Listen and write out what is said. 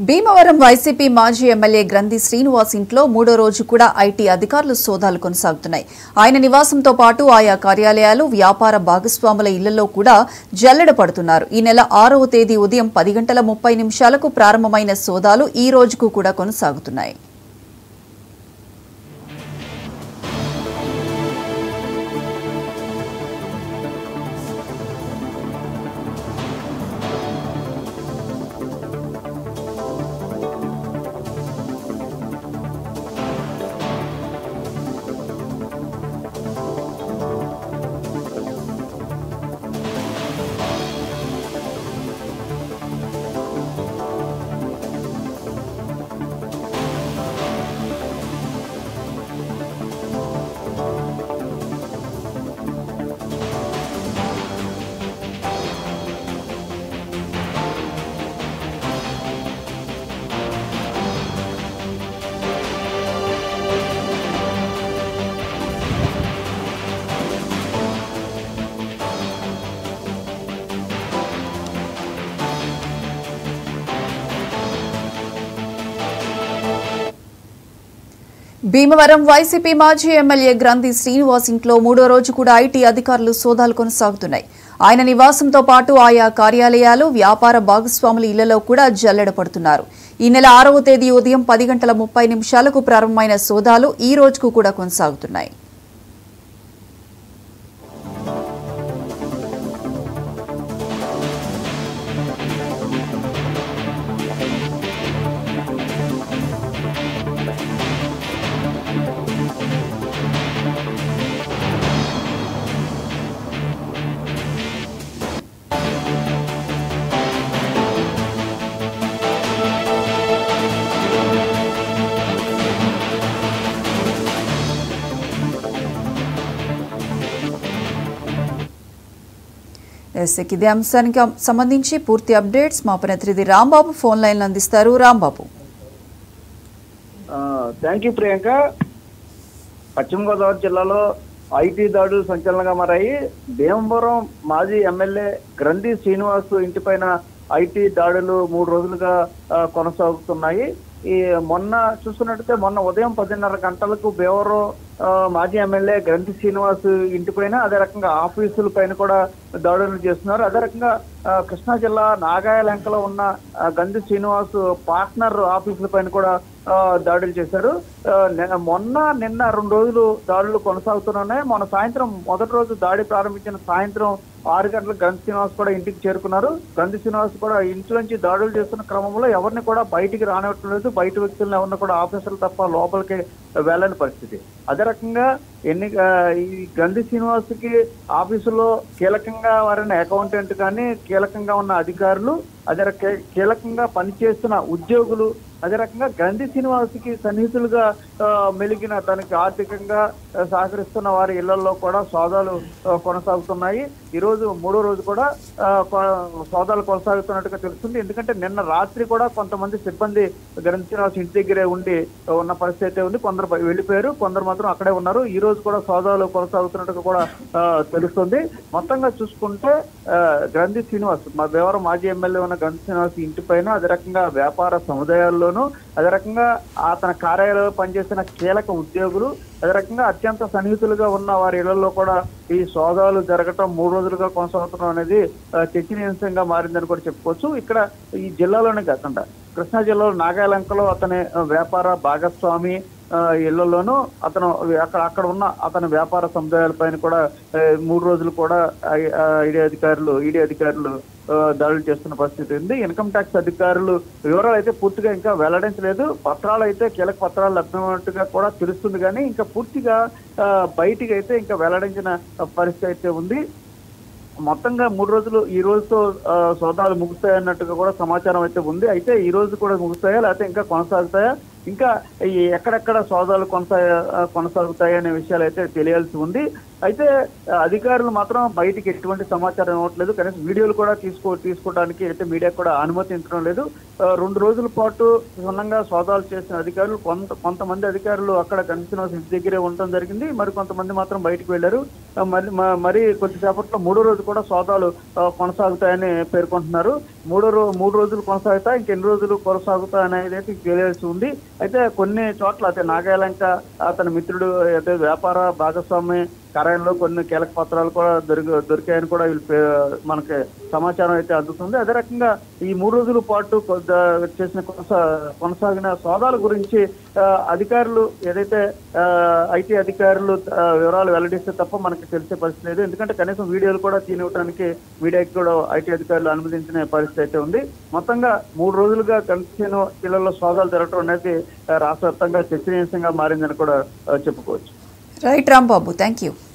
Bhimavaram YCP మాజీ MLA గ్రంథి శ్రీనివాస్ ఇంట్లో మూడో రోజు కూడా ఐటీ అధికారులు సోదాలు కొనసాగుతున్నాయి ఆయన నివాసంతో పాటు ఆయా కార్యాలయాలు వ్యాపార భాగస్వాముల ఇళ్లలో కూడా జల్లెడ పడుతున్నారు ఈ నెల ఆరవ తేదీ ఉదయం పది గంటల ముప్పై నిమిషాలకు ప్రారంభమైన సోదాలు ఈ రోజుకు కూడా కొనసాగుతున్నాయి భీమవరం వైసీపీ మాజీ ఎమ్మెల్యే గ్రంథి శ్రీనివాస్ ఇంట్లో మూడో రోజు కూడా ఐటీ అధికారులు సోదాలు కొనసాగుతున్నాయి ఆయన నివాసంతో పాటు ఆయా కార్యాలయాలు వ్యాపార భాగస్వాముల ఇళ్లలో కూడా జల్లెడ పడుతున్నారు ఈ నెల ఆరవ తేదీ ఉదయం పది గంటల ముప్పై నిమిషాలకు ప్రారంభమైన సోదాలు ఈ రోజుకు కూడా కొనసాగుతున్నాయి ఎస్ ఇక ఇదే అంశానికి సంబంధించి పూర్తి అప్డేట్స్ మా ప్రతినిధి రాంబాబు ఫోన్ లైన్లో అందిస్తారు రాంబాబు థ్యాంక్ యూ ప్రియాంక పశ్చిమ గోదావరి జిల్లాలో ఐటీ దాడులు సంచలనంగా మారాయి భీమవరం మాజీ ఎమ్మెల్యే గ్రంథి శ్రీనివాస్ ఇంటిపైన ఐటీ దాడులు మూడు రోజులుగా ఆ, కొనసాగుతున్నాయి ఈ మొన్న చూసుకున్నట్టయితే మొన్న ఉదయం పదిన్నర గంటలకు భీమవరం ఆ, మాజీ ఎమ్మెల్యే గ్రంథి శ్రీనివాస్ ఇంటిపైన అదే రకంగా ఆఫీసుల పైన కూడా దాడులు చేస్తున్నారు అదే రకంగా ఆ, కృష్ణా జిల్లా నాగాయలంకలో ఉన్న ఆ, గంధి శ్రీనివాస్ పార్ట్నర్ ఆఫీసుల పైన కూడా ఆ, దాడులు చేశారు ఆ, నిన్న- మొన్న నిన్న రెండు రోజులు దాడులు కొనసాగుతున్నాయి మొన్న సాయంత్రం మొదటి రోజు దాడి ప్రారంభించిన సాయంత్రం ఆరు గంటలకు గంధి శ్రీనివాస్ కూడా ఇంటికి చేరుకున్నారు గంధి శ్రీనివాస్ కూడా ఇంట్లోంచి దాడులు చేస్తున్న క్రమంలో ఎవరిని కూడా బయటికి రానివ్వట్లేదు బయట వ్యక్తులను ఎవరిని కూడా ఆఫీసర్లు తప్ప లోపలికి వెళ్ళని పరిస్థితి అదే రకంగా ఎన్ని ఆ, ఈ గంధి శ్రీనివాస్ కి ఆఫీసులో కీలకంగా వారిన అకౌంటెంట్ కానీ కీలకంగా ఉన్న అధికారులు అదే రక కీలకంగా పనిచేస్తున్న ఉద్యోగులు అదే రకంగా గంధి శ్రీనివాస్ కి సన్నిహితులుగా ఆ, మెలిగిన తనకి ఆర్థికంగా ఆ, సహకరిస్తున్న వారి ఇళ్లలో కూడా సోదాలు ఆ, కొనసాగుతున్నాయి ఈ రోజు మూడో రోజు కూడా ఆ, కొ- సోదాలు కొనసాగుతున్నట్టుగా తెలుస్తుంది ఎందుకంటే నిన్న రాత్రి కూడా కొంతమంది సిబ్బంది గంధి శ్రీనివాస్ ఇంటి దగ్గరే ఉండి ఉన్న పరిస్థితి అయితే ఉంది కొందరు బయ- వెళ్ళిపోయారు కొందరు మాత్రం అక్కడే ఉన్నారు ఈ రోజు కూడా సోదాలు కొనసాగుతున్నట్టుగా కూడా ఆ, తెలుస్తుంది మొత్తంగా చూసుకుంటే ఆ, గ్రంథి శ్రీనివాస్ మా దేవరం మాజీ ఎమ్మెల్యే ఉన్న గ్రంథి శ్రీనివాస్ ఇంటి పైన అదే రకంగా వ్యాపార సముదాయాల్లోనూ అదే రకంగా అతని కార్యాలయంలో పనిచేసిన కీలక ఉద్యోగులు అదే రకంగా అత్యంత సన్నిహితులుగా ఉన్న వారి ఇళ్లలో కూడా ఈ సోదాలు జరగటం మూడు రోజులుగా కొనసాగుతున్నాం అనేది ఆ, చర్చనీయాంశంగా మారిందని కూడా చెప్పుకోవచ్చు ఇక్కడ ఈ జిల్లాలోనే కాకుండా కృష్ణా జిల్లాలో నాగాలంకలో అతని ఆ, వ్యాపార భాగస్వామి ఆ, ఇళ్లలోనూ అతను అక్కడ అక్కడ ఉన్న అతని వ్యాపార సముదాయాలపైన కూడా ఆ, మూడు రోజులు కూడా ఐ- ఆ, ఈడీ అధికారులు ఈడీ అధికారులు ఆ, దాడులు చేస్తున్న పరిస్థితి ఉంది ఇన్కమ్ ట్యాక్స్ అధికారులు వివరాలు అయితే పూర్తిగా ఇంకా వెల్లడించలేదు పత్రాలు అయితే కీలక పత్రాలు లభ్యమైనట్టుగా కూడా తెలుస్తుంది కానీ ఇంకా పూర్తిగా ఆ, బయటికి అయితే ఇంకా వెల్లడించిన పరిస్థితి అయితే ఉంది మొత్తంగా మూడు రోజులు ఈ రోజుతో ఆ, సోదాలు ముగుస్తాయి అన్నట్టుగా కూడా సమాచారం అయితే ఉంది అయితే ఈ రోజు కూడా ముగుస్తాయా లేకపోతే ఇంకా కొనసాగుతాయా ఇంకా ఈ ఎక్కడెక్కడ సోదాలు కొనసా కొనసాగుతాయి అనే విషయాలు అయితే తెలియాల్సి ఉంది అయితే ఆ, అధికారులు మాత్రం బయటికి ఎటువంటి సమాచారం ఇవ్వట్లేదు కనీసం వీడియోలు కూడా తీసుకో తీసుకోవడానికి అయితే మీడియా కూడా అనుమతించడం లేదు ఆ, రెండు రోజుల పాటు క్షుణ్ణంగా సోదాలు చేసిన అధికారులు కొంత కొంతమంది అధికారులు అక్కడ కన్సీనోస్ ఇంటి దగ్గరే ఉండటం జరిగింది మరి కొంతమంది మాత్రం బయటకు వెళ్లారు ఆ, మరి మ- మరి కొద్దిసేపట్లో మూడో రోజు కూడా సోదాలు ఆ, కొనసాగుతాయని పేర్కొంటున్నారు మూడో రో మూడు రోజులు కొనసాగుతాయి ఇంకెన్ని రోజులు కొనసాగుతాయి అనేది అయితే తెలియాల్సి ఉంది అయితే కొన్ని చోట్ల అయితే నాగాలంక అతని మిత్రుడు అయితే వ్యాపార భాగస్వామి కార్యాలయంలో కొన్ని కీలక పత్రాలు కూడా దొరికి దొరికాయని కూడా వీళ్ళు పే- మనకి సమాచారం అయితే అందుతుంది అదే రకంగా ఈ మూడు రోజుల పాటు కొద్ద- చేసిన కొనసా కొనసాగిన సోదాల గురించి ఆ, అధికారులు ఏదైతే ఐటీ అధికారులు ఆ, వివరాలు వెల్లడిస్తే తప్ప మనకి తెలిసే పరిస్థితి లేదు ఎందుకంటే కనీసం వీడియోలు కూడా తీనివ్వడానికి మీడియాకి కూడా ఐటీ అధికారులు అనుమతించిన పరిస్థితి అయితే ఉంది మొత్తంగా మూడు రోజులుగా కన్సీన్ జిల్లాలో సోదాలు జరగడం అనేది ఆ, రాష్ట్ర వ్యాప్తంగా చర్చనీయాంశంగా మారిందని కూడా ఆ, చెప్పుకోవచ్చు రైట్ రాంబాబు థ్యాంక్ యూ